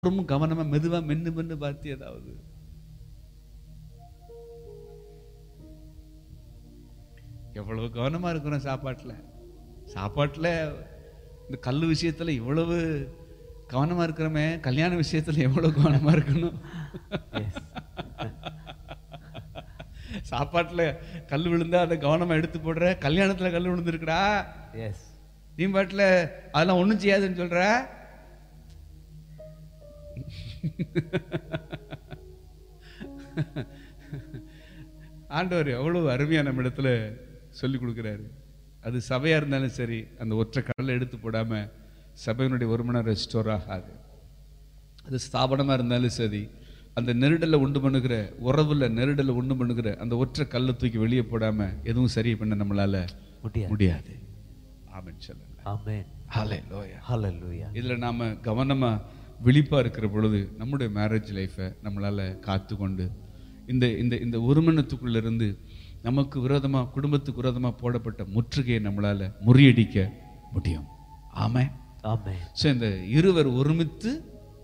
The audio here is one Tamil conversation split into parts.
ரொம்ப கவனமா மெதுவா மென்னு மென்னு பார்த்து ஏதாவது எவ்வளவு கவனமா இருக்கிறோம் சாப்பாட்டுல சாப்பாட்டுல இந்த கல் விஷயத்துல இவ்வளவு கவனமா இருக்கிறோமே கல்யாண விஷயத்துல எவ்வளவு கவனமா இருக்கணும் சாப்பாட்டுல கல் விழுந்தா அதை கவனமா எடுத்து போடுற கல்யாணத்துல கல் விழுந்திருக்குடா எஸ் நீ பாட்டுல அதெல்லாம் ஒண்ணும் செய்யாதுன்னு சொல்ற ஆண்டவர் எவ்வளவு அருமையா நம்ம இடத்துல சொல்லி கொடுக்குறாரு அது சபையா இருந்தாலும் சரி அந்த ஒற்றை கடலை எடுத்து போடாம சபையினுடைய ஒருமனம் ரெஸ்டோர் ஆகாது அது ஸ்தாபனமா இருந்தாலும் சரி அந்த நெருடலை உண்டு பண்ணுகிற உறவுல நெருடலை உண்டு பண்ணுகிற அந்த ஒற்றை கல்லை தூக்கி வெளியே போடாம எதுவும் சரி பண்ண நம்மளால முடியாது முடியாது ஆமென் சொல்லுங்க ஆமென் ஹalleluya ஹalleluya இதுல நாம கவனமா விழிப்பா இருக்கிற பொழுது நம்முடைய மேரேஜ் லைஃபை நம்மளால காத்து கொண்டு இந்த இந்த இந்த ஒருமனத்துக்குள்ள இருந்து நமக்கு விரோதமா குடும்பத்துக்கு விரோதமா போடப்பட்ட முற்றுகையை நம்மளால முறியடிக்க முடியும் ஆமே ஆமென் ஸோ இந்த இருவர் ஒருமித்து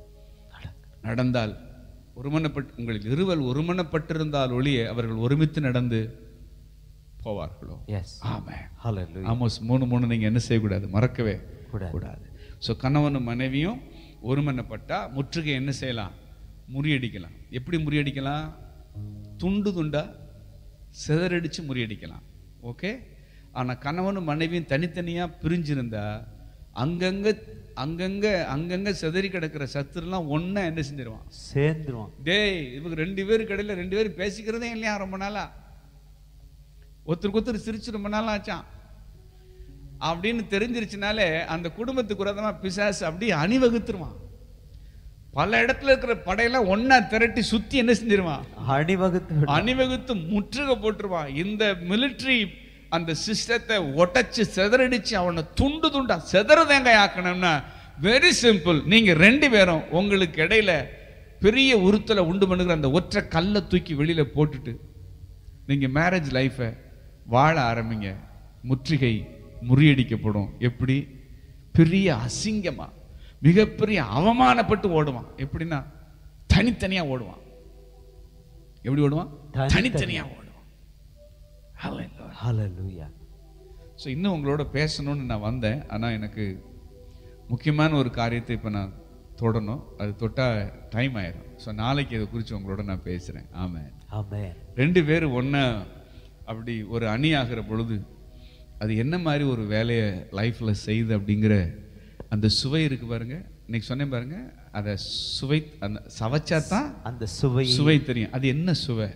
நடந்தால் ஒருமனப்பட்டு உங்களில் இருவர் ஒருமனப்பட்டிருந்தால் ஒழிய அவர்கள் ஒருமித்து நடந்து போவார்களோ எஸ் ஆமே ஹalleluya ஆமோஸ் மூணு மூணு நீங்க என்ன செய்யக்கூடாது மறக்கவே கூடாது. கூடாது ஸோ கணவனும் மனைவியும் ஒருமனப்பட்டா முற்றுகை என்ன செய்யலாம் முறியடிக்கலாம் எப்படி முறியடிக்கலாம் துண்டு துண்டா சிதறடிச்சு முறியடிக்கலாம் ஓகே ஆனா கணவனும் மனைவியும் தனித்தனியா பிரிஞ்சிருந்தா அங்கங்க அங்கங்க அங்கங்க சிதறி கிடக்கிற சத்துருலாம் ஒண்ணா என்ன செஞ்சிருவான் சேர்ந்துருவான் டேய் இவங்க ரெண்டு பேரும் கடையில் ரெண்டு பேரும் பேசிக்கிறதே இல்லையா ரொம்ப நாளா ஒருத்தருக்கு ஒருத்தர் சிரிச்சு ரொம்ப நாள் ஆச்சான் அப்படின்னு தெரிஞ்சிருச்சுனாலே அந்த குடும்பத்துக்கு விரோதமா பிசாசு அப்படியே அணிவகுத்துருவான் பல இடத்துல இருக்கிற படையெல்லாம் ஒண்ணா திரட்டி சுத்தி என்ன செஞ்சிருவான் அணிவகுத்து விடு. அணிவகுத்து முற்றுகை போட்டுருவான் இந்த மிலிட்டரி அந்த சிஸ்டத்தை ஒட்டச்சு செதறடிச்சு அவனை துண்டு துண்டா செதற தேங்காய் ஆக்கணும்னா வெரி சிம்பிள் நீங்க ரெண்டு பேரும் உங்களுக்கு இடையில பெரிய உறுத்தலை உண்டு பண்ணுகிற அந்த ஒற்றை கல்லை தூக்கி வெளியில போட்டுட்டு நீங்க மேரேஜ் லைஃபை வாழ ஆரம்பிங்க முற்றுகை முறியடிக்கப்படும் எப்படி பெரிய அசிங்கமா மிகப்பெரிய அவமானப்பட்டு ஓடுவான் எப்படின்னா தனித்தனியா ஓடுவான் எப்படி ஓடுவான் தனித்தனியா. தனித்தனியா ஓடுவான் Hallelujah. ஹalleluya ஸோ இன்னும் உங்களோட பேசணும்னு நான் வந்தேன் ஆனால் எனக்கு முக்கியமான ஒரு காரியத்தை இப்போ நான் தொடணும் அது தொட்டா டைம் ஆயிரும் ஸோ நாளைக்கு இதை குறித்து உங்களோட நான் பேசுகிறேன் ஆமாம் ஆமென் ரெண்டு பேரும் ஒன்றா அப்படி ஒரு அணி ஆகிற பொழுது அது என்ன மாதிரி ஒரு வேலையை லைஃப்பில் செய்யுது அப்படிங்கிற அந்த சுவை இருக்கு பாருங்க இன்னைக்கு சொன்னேன் பாருங்க அதை சுவை அந்த சவைச்சா தான் அந்த சுவை சுவை தெரியும் அது என்ன சுவை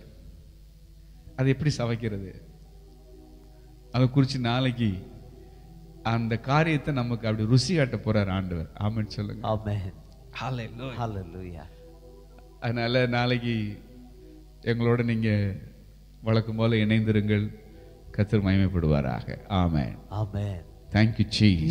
அது எப்படி சவைக்கிறது அதை குறித்து நாளைக்கு அந்த காரியத்தை நமக்கு அப்படி ருசி காட்ட போறார் ஆண்டவர் ஆமென்னு சொல்லுங்க ஆமென் Hallelujah. ஹalleluya அதனால நாளைக்கு எங்களோட நீங்க வழக்கம் போல இணைந்திருங்கள் கத்தர் மகிமைப்படுவாராக ஆமென் ஆமென் தேங்க்யூ சீ